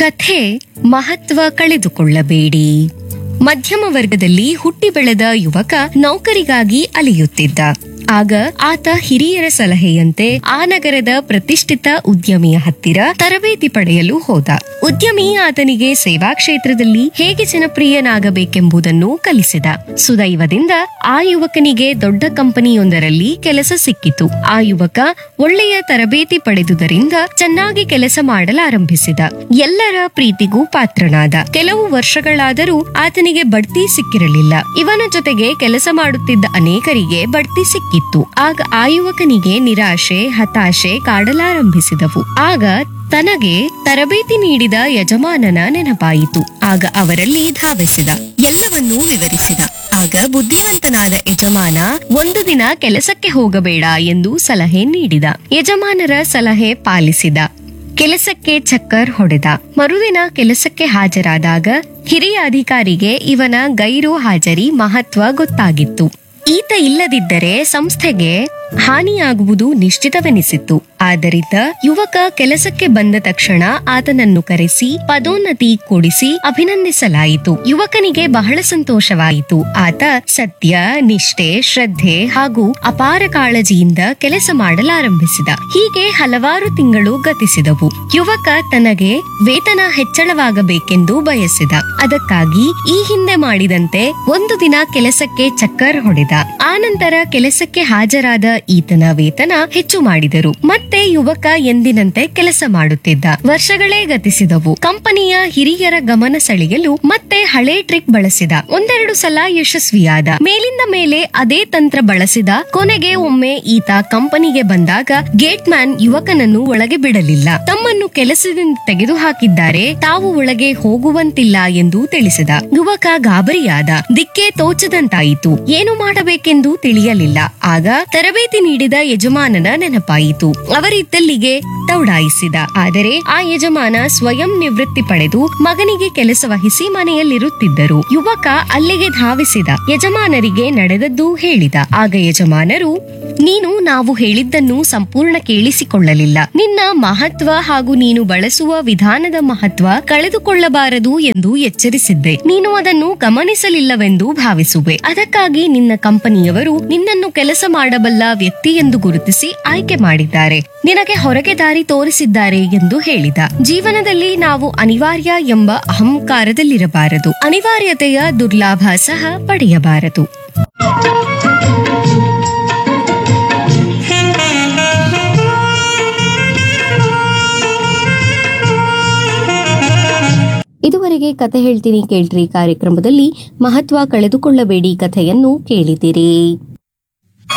ಕಥೆ ಮಹತ್ವ ಕಳೆದುಕೊಳ್ಳಬೇಡಿ ಮಧ್ಯಮ ವರ್ಗದಲ್ಲಿ ಹುಟ್ಟಿ ಬೆಳೆದ ಯುವಕ ನೌಕರಿಗಾಗಿ ಅಲೆಯುತ್ತಿದ್ದ ಆಗ ಆತ ಹಿರಿಯರ ಸಲಹೆಯಂತೆ ಆ ನಗರದ ಪ್ರತಿಷ್ಠಿತ ಉದ್ಯಮಿಯ ಹತ್ತಿರ ತರಬೇತಿ ಪಡೆಯಲು ಹೋದ ಉದ್ಯಮಿ ಆತನಿಗೆ ಸೇವಾ ಕ್ಷೇತ್ರದಲ್ಲಿ ಹೇಗೆ ಜನಪ್ರಿಯನಾಗಬೇಕೆಂಬುದನ್ನು ಕಲಿಸಿದ ಸುದೈವದಿಂದ ಆ ಯುವಕನಿಗೆ ದೊಡ್ಡ ಕಂಪನಿಯೊಂದರಲ್ಲಿ ಕೆಲಸ ಸಿಕ್ಕಿತು ಆ ಯುವಕ ಒಳ್ಳೆಯ ತರಬೇತಿ ಪಡೆದುದರಿಂದ ಚೆನ್ನಾಗಿ ಕೆಲಸ ಮಾಡಲಾರಂಭಿಸಿದ ಎಲ್ಲರ ಪ್ರೀತಿಗೂ ಪಾತ್ರನಾದ ಕೆಲವು ವರ್ಷಗಳಾದರೂ ಆತನಿಗೆ ಬಡ್ತಿ ಸಿಕ್ಕಿರಲಿಲ್ಲ ಇವನ ಜೊತೆಗೆ ಕೆಲಸ ಮಾಡುತ್ತಿದ್ದ ಅನೇಕರಿಗೆ ಬಡ್ತಿ ಸಿಕ್ಕಿತ್ತು ಆಗ ಆ ಯುವಕನಿಗೆ ನಿರಾಶೆ ಹತಾಶೆ ಕಾಡಲಾರಂಭಿಸಿದವು ಆಗ ತನಗೆ ತರಬೇತಿ ನೀಡಿದ ಯಜಮಾನನ ನೆನಪಾಯಿತು ಆಗ ಅವರಲ್ಲಿ ಧಾವಿಸಿದ ಎಲ್ಲವನ್ನೂ ವಿವರಿಸಿದ ಆಗ ಬುದ್ಧಿವಂತನಾದ ಯಜಮಾನ ಒಂದು ದಿನ ಕೆಲಸಕ್ಕೆ ಹೋಗಬೇಡ ಎಂದು ಸಲಹೆ ನೀಡಿದ ಯಜಮಾನರ ಸಲಹೆ ಪಾಲಿಸಿದ ಕೆಲಸಕ್ಕೆ ಚಕ್ಕರ್ ಹೊಡೆದ ಮರುದಿನ ಕೆಲಸಕ್ಕೆ ಹಾಜರಾದಾಗ ಹಿರಿಯ ಅಧಿಕಾರಿಗೆ ಇವನ ಗೈರು ಹಾಜರಿ ಮಹತ್ವ ಗೊತ್ತಾಗಿತ್ತು ಈತ ಇಲ್ಲದಿದ್ದರೆ ಸಂಸ್ಥೆಗೆ ಹಾನಿಯಾಗುವುದು ನಿಶ್ಚಿತವೆನಿಸಿತ್ತು ಆದ್ದರಿಂದ ಯುವಕ ಕೆಲಸಕ್ಕೆ ಬಂದ ತಕ್ಷಣ ಆತನನ್ನು ಕರೆಸಿ ಪದೋನ್ನತಿ ಕೊಡಿಸಿ ಅಭಿನಂದಿಸಲಾಯಿತು ಯುವಕನಿಗೆ ಬಹಳ ಸಂತೋಷವಾಯಿತು ಆತ ಸತ್ಯ ನಿಷ್ಠೆ ಶ್ರದ್ಧೆ ಹಾಗೂ ಅಪಾರ ಕಾಳಜಿಯಿಂದ ಕೆಲಸ ಮಾಡಲಾರಂಭಿಸಿದ ಹೀಗೆ ಹಲವಾರು ತಿಂಗಳು ಗತಿಸಿದವು ಯುವಕ ತನಗೆ ವೇತನ ಹೆಚ್ಚಳವಾಗಬೇಕೆಂದು ಬಯಸಿದ ಅದಕ್ಕಾಗಿ ಈ ಹಿಂದೆ ಮಾಡಿದಂತೆ ಒಂದು ದಿನ ಕೆಲಸಕ್ಕೆ ಚಕ್ಕರ್ ಹೊಡೆದ ಆನಂತರ ಕೆಲಸಕ್ಕೆ ಹಾಜರಾದ ಈತನ ವೇತನ ಹೆಚ್ಚು ಮಾಡಿದರು ಮತ್ತೆ ಯುವಕ ಎಂದಿನಂತೆ ಕೆಲಸ ಮಾಡುತ್ತಿದ್ದ ವರ್ಷಗಳೇ ಗತಿಸಿದವು ಕಂಪನಿಯ ಹಿರಿಯರ ಗಮನ ಸೆಳೆಯಲು ಮತ್ತೆ ಹಳೆ ಟ್ರಿಕ್ ಬಳಸಿದ ಒಂದೆರಡು ಸಲ ಯಶಸ್ವಿಯಾದ ಮೇಲಿಂದ ಮೇಲೆ ಅದೇ ತಂತ್ರ ಬಳಸಿದ ಕೊನೆಗೆ ಒಮ್ಮೆ ಈತ ಕಂಪನಿಗೆ ಬಂದಾಗ ಗೇಟ್ ಮ್ಯಾನ್ ಯುವಕನನ್ನು ಒಳಗೆ ಬಿಡಲಿಲ್ಲ ತಮ್ಮನ್ನು ಕೆಲಸದಿಂದ ತೆಗೆದು ಹಾಕಿದ್ದಾರೆ ತಾವು ಒಳಗೆ ಹೋಗುವಂತಿಲ್ಲ ಎಂದು ತಿಳಿಸಿದ ಯುವಕ ಗಾಬರಿಯಾದ ದಿಕ್ಕೆ ತೋಚದಂತಾಯಿತು ಏನು ಮಾಡಬೇಕೆಂದು ತಿಳಿಯಲಿಲ್ಲ ಆಗ ತರಬೇತಿ ನೀಡಿದ ಯಜಮಾನನ ನೆನಪಾಯಿತು ಅವರಿದ್ದಲ್ಲಿಗೆ ದೌಡಾಯಿಸಿದ ಆದರೆ ಆ ಯಜಮಾನ ಸ್ವಯಂ ನಿವೃತ್ತಿ ಪಡೆದು ಮಗನಿಗೆ ಕೆಲಸ ವಹಿಸಿ ಮನೆಯಲ್ಲಿರುತ್ತಿದ್ದರು ಯುವಕ ಅಲ್ಲಿಗೆ ಧಾವಿಸಿದ ಯಜಮಾನರಿಗೆ ನಡೆದದ್ದು ಹೇಳಿದ ಆಗ ಯಜಮಾನರು ನೀನು ನಾವು ಹೇಳಿದ್ದನ್ನು ಸಂಪೂರ್ಣ ಕೇಳಿಸಿಕೊಳ್ಳಲಿಲ್ಲ ನಿನ್ನ ಮಹತ್ವ ಹಾಗೂ ನೀನು ಬಳಸುವ ವಿಧಾನದ ಮಹತ್ವ ಕಳೆದುಕೊಳ್ಳಬಾರದು ಎಂದು ಎಚ್ಚರಿಸಿದ್ದೆ ನೀನು ಅದನ್ನು ಗಮನಿಸಲಿಲ್ಲವೆಂದು ಭಾವಿಸುವೆ ಅದಕ್ಕಾಗಿ ನಿನ್ನ ಕಂಪನಿಯವರು ನಿನ್ನನ್ನು ಕೆಲಸ ಮಾಡಬಲ್ಲ ವ್ಯಕ್ತಿ ಎಂದು ಗುರುತಿಸಿ ಆಯ್ಕೆ ಮಾಡಿದ್ದಾರೆ ನಿನಗೆ ಹೊರಗೆ ದಾರಿ ತೋರಿಸಿದ್ದಾರೆ ಎಂದು ಹೇಳಿದ ಜೀವನದಲ್ಲಿ ನಾವು ಅನಿವಾರ್ಯ ಎಂಬ ಅಹಂಕಾರದಲ್ಲಿರಬಾರದು ಅನಿವಾರ್ಯತೆಯ ದುರ್ಲಾಭ ಸಹ ಪಡೆಯಬಾರದು ಇದುವರೆಗೆ ಕತೆ ಹೇಳ್ತೀನಿ ಕೇಳ್ರಿ ಕಾರ್ಯಕ್ರಮದಲ್ಲಿ ಮಹತ್ವ ಕಳೆದುಕೊಳ್ಳಬೇಡಿ ಕಥೆಯನ್ನು ಕೇಳಿದಿರಿ